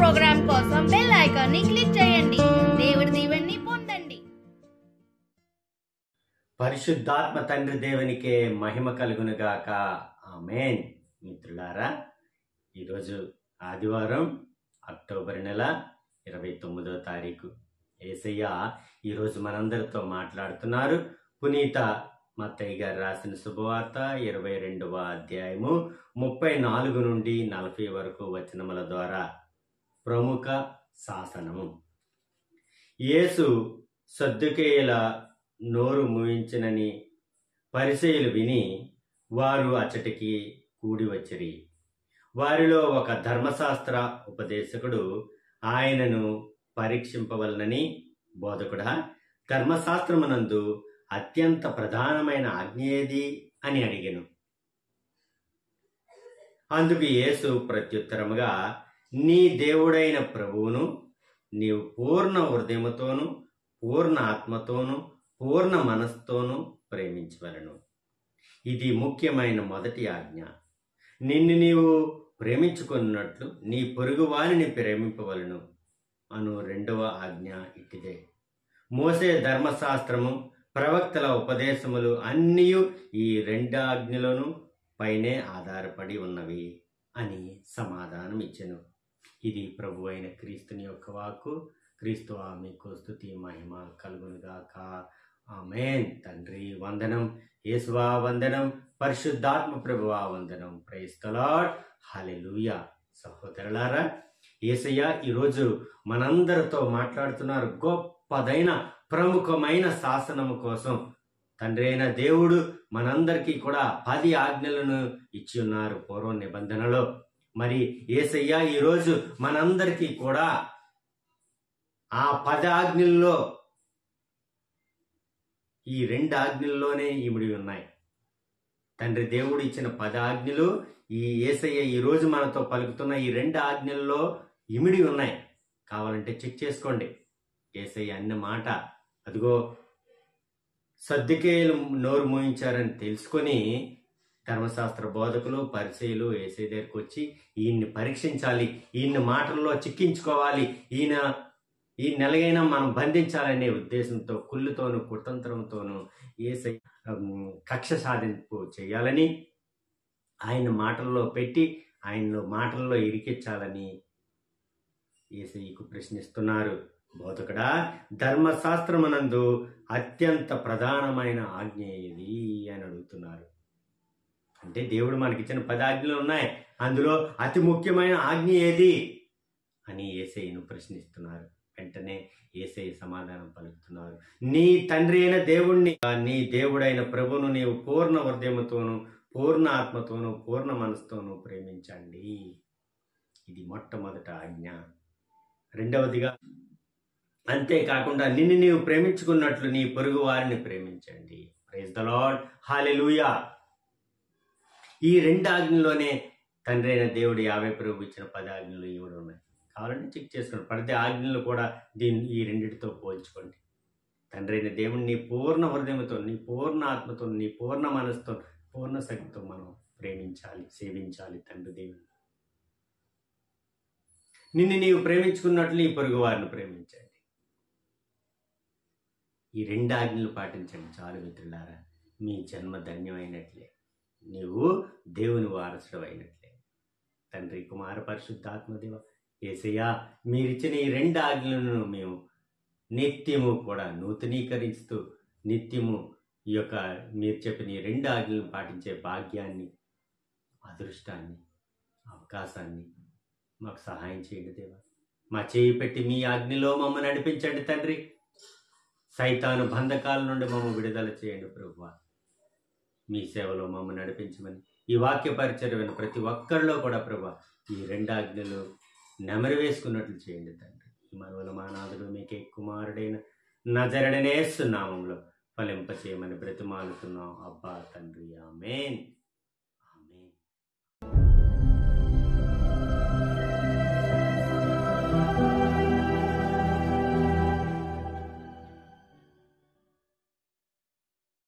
programme కోసం bell icon ని click చేయండి దేవుడి దీవెన్ని పొందండి పరిశుద్ధాత్మ తండ్రి దేవునికే మహిమ కలుగునుగాక ఆమెన్ మిత్రులారా ఈరోజు ఆదివారం అక్టోబర్ నెల ఇరవై తొమ్మిదో తారీఖు ఏసయ్య ఈరోజు మనందరితో మాట్లాడుతున్నారు పునీత మత్తయ్య గారు రాసిన శుభవార్త ఇరవై రెండవ అధ్యాయము ముప్పై నాలుగు నుండి నలభై వరకు వచనముల ద్వారా ప్రముఖ శాసనము యేసు సద్దుకేయుల నోరు మూయించినని పరిచయులు విని వారు అచ్చటికి కూడి వచ్చిరి వారిలో ఒక ధర్మశాస్త్ర ఉపదేశకుడు ఆయనను పరీక్షింపవలనని బోధకుడా ధర్మశాస్త్రమునందు అత్యంత ప్రధానమైన ఆజ్ఞ ఏది అని అడిగెను అందుకు యేసు ప్రత్యుత్తరముగా నీ దేవుడైన ప్రభువును నీవు పూర్ణ హృదయముతోను పూర్ణ ఆత్మతోను పూర్ణ మనస్సుతోనూ ప్రేమించవలను ఇది ముఖ్యమైన మొదటి ఆజ్ఞ నిన్ను నీవు ప్రేమించుకున్నట్లు నీ పొరుగు వారిని ప్రేమింపవలను అను రెండవ ఆజ్ఞ ఇట్టిదే మోసే ధర్మశాస్త్రము ప్రవక్తల ఉపదేశములు అన్నీ ఈ రెండు ఆజ్ఞలను పైనే ఆధారపడి ఉన్నవి అని సమాధానం ఇచ్చెను ఇది ప్రభు అయిన క్రీస్తుని యొక్క వాక్కు క్రీస్తు మీకు స్థుతి మహిమ కలుగునుగాక ఆమెన్ తండ్రి వందనం యేసువా వందనం పరిశుద్ధాత్మ ప్రభువా వందనం ప్రైస్తలాడ్ హలెలుయ సహోదరులారా యేసయ్య ఈరోజు మనందరితో మాట్లాడుతున్నారు గొప్పదైన ప్రముఖమైన శాసనము కోసం తండ్రి అయిన దేవుడు మనందరికీ కూడా పది ఆజ్ఞలను ఇచ్చి ఉన్నారు పూర్వ నిబంధనలో మరి ఏసయ్య ఈరోజు మనందరికీ కూడా ఆ పది ఆజ్ఞల్లో ఈ రెండు ఆజ్ఞల్లోనే ఇమిడి ఉన్నాయి తండ్రి దేవుడు ఇచ్చిన పది ఆజ్ఞలు ఈ ఏసయ్య ఈ రోజు మనతో పలుకుతున్న ఈ రెండు ఆజ్ఞల్లో ఇమిడి ఉన్నాయి కావాలంటే చెక్ చేసుకోండి ఏసయ్య అన్న మాట అదిగో సర్దికేయులు నోరు మోయించారని తెలుసుకొని ధర్మశాస్త్ర బోధకులు పరిచయులు ఏసై దగ్గరికి వచ్చి ఈయన్ని పరీక్షించాలి ఈయన మాటల్లో చిక్కించుకోవాలి ఈయన ఈ నెలగైనా మనం బంధించాలనే ఉద్దేశంతో కుళ్ళుతోనూ కుతంత్రంతోనూ ఏసై ఉమ్, కక్ష సాధింపు చేయాలని ఆయన మాటల్లో పెట్టి ఆయన మాటల్లో ఇరికించాలని ఏసైకు ప్రశ్నిస్తున్నారు బోధకుడా ధర్మశాస్త్రమునందు అత్యంత ప్రధానమైన ఆజ్ఞ ఏది అని అడుగుతున్నారు అంటే దేవుడు మనకిచ్చిన పది ఆజ్ఞలు ఉన్నాయి అందులో అతి ముఖ్యమైన ఆజ్ఞ ఏది అని ఏసైను ప్రశ్నిస్తున్నారు వెంటనే ఏసై సమాధానం పలుకుతున్నారు నీ తండ్రి అయిన దేవుణ్ణి నీ దేవుడైన ప్రభును నీవు పూర్ణ హృదయముతోను పూర్ణ ఆత్మతోను పూర్ణ మనసుతోనూ ప్రేమించండి ఇది మొట్టమొదట ఆజ్ఞ రెండవదిగా అంతేకాకుండా నిన్ను నీవు ప్రేమించుకున్నట్లు నీ పొరుగు వారిని ప్రేమించండి ప్రైజ్ ద లార్డ్ హాలెలూయా ఈ రెండు ఆజ్ఞలోనే తండ్రి అయిన దేవుడు యాభై ప్రభు ఇచ్చిన పది ఆజ్ఞలు ఇవి ఉన్నాయి కావాలంటే చెక్ చేసుకోండి ప్రతి ఆజ్ఞలు కూడా దీన్ని ఈ రెండిటితో పోల్చుకోండి తండ్రి అయిన దేవుని నీ పూర్ణ హృదయంతో నీ పూర్ణ ఆత్మతో నీ పూర్ణ మనసుతో పూర్ణ శక్తితో మనం ప్రేమించాలి సేవించాలి తండ్రి దేవుని నిన్ను నీవు ప్రేమించుకున్నట్లు నీ పొరుగు వారిని ప్రేమించండి ఈ రెండు ఆజ్ఞలు పాటించండి చాలు మిత్రులారా మీ జన్మ ధన్యమైనట్లే నీవు దేవుని వారసుడు అయినట్లే తండ్రి కుమార పరిశుద్ధాత్మదేవ ఏసయ్యా మీరిచ్చిన ఈ రెండు ఆజ్ఞలను మేము నిత్యము కూడా నూతనీకరిస్తూ నిత్యము ఈ యొక్క మీరు చెప్పిన ఈ రెండు ఆజ్ఞలను పాటించే భాగ్యాన్ని అదృష్టాన్ని అవకాశాన్ని మాకు సహాయం చేయండి దేవా మా చేయి పెట్టి మీ ఆజ్ఞలో మమ్మల్ని నడిపించండి తండ్రి సైతాను బంధకాల నుండి మమ్మల్ని విడుదల చేయండి ప్రభువా మీ సేవలో మమ్మల్ని నడిపించమని ఈ వాక్య పరిచర్యమైన ప్రతి ఒక్కరిలో కూడా ప్రభా ఈ రెండు ఆజ్ఞలు నెమరు వేసుకున్నట్లు చేయండి తండ్రి ఈ మనవల మానాథుడు మీకే కుమారుడైన నజరడనేస్తున్నామంలో ఫలింప చేయమని బ్రతిమాలుతున్నాం అబ్బా తండ్రి ఆమెన్